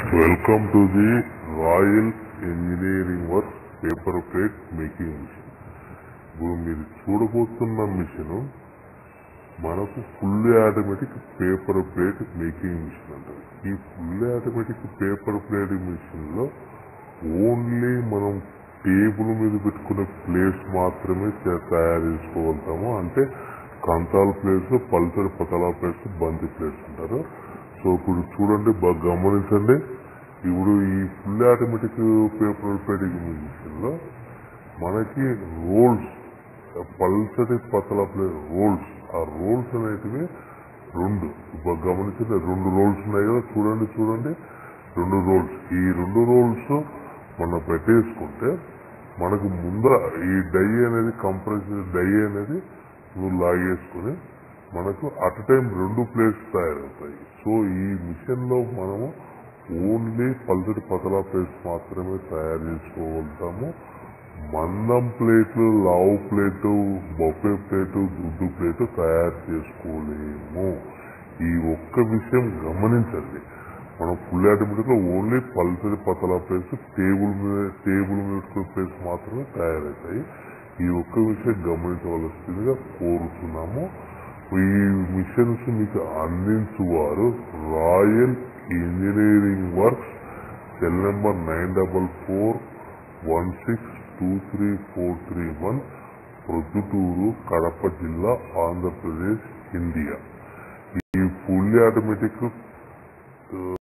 welcome to the royal engineering work paper plate making machine ఇప్పుడు మీరు చూడబోతున్న machine మనకు full automatic paper plate making machine అంటారు ఈ full automatic paper plate machine లో only మనం టేబుల్ మీద పెట్టుకునే ప్లేట్స్ మాత్రమే చే- తయారు చేసుకోగలుగుతాము అంటే కంతాల ప్లేట్స్ పల్సర్ పతలా ప్లేట్స్ బంతి ప్లేట్స్ అంటారు సో ఇప్పుడు చూడండి బాగా గమనించండి ఇప్పుడు ఈ full automatic paper plating machine లో మనకి రోల్స్ పల్సటి పతల ప్లేట్ రోల్స్ ఆ రోల్స్ అనేటివి రెండు ఇప్పుడు గమనించండి రెండు రోల్స్ ఉన్నాయి కదా చూడండి చూడండి రెండు రోల్స్ ఈ రెండు రోల్స్ మనం పెట్టేసుకుంటే మనకు ముందర ఈ డై అనేది కంప్రెస్ డై అనేది నువ్వు లాగేసుకుని మనకు అట్ టైం రెండు ప్లేట్స్ తయారవుతాయి సో ఈ మిషన్ లో మనము ఓన్లీ పల్సటి పతలా ప్లేట్స్ మాత్రమే తయారు చేసుకోగలుగుతాము మందం ప్లేట్లు లావు ప్లేటు బొఫే ప్లేటు గుడ్డు ప్లేటు తయారు చేసుకోలేము ఈ ఒక్క విషయం గమనించండి మనం ఫుల్ ఆటోమేటిక్ లో ఓన్లీ పల్సరి పతలా ప్లేట్స్ టేబుల్ మీద టేబుల్ మీద పెట్టుకునే ప్లేట్స్ మాత్రమే తయారవుతాయి ఈ ఒక్క విషయం గమనించవలసిందిగా కోరుతున్నాము ఈ మిషన్స్ మీకు అందించువారు royal engineering works cell number nine double four one six two three four three one Proddatur Kadapa జిల్లా ఆంధ్రప్రదేశ్ ఇండియా ఈ ఫుల్లీ ఆటోమేటిక్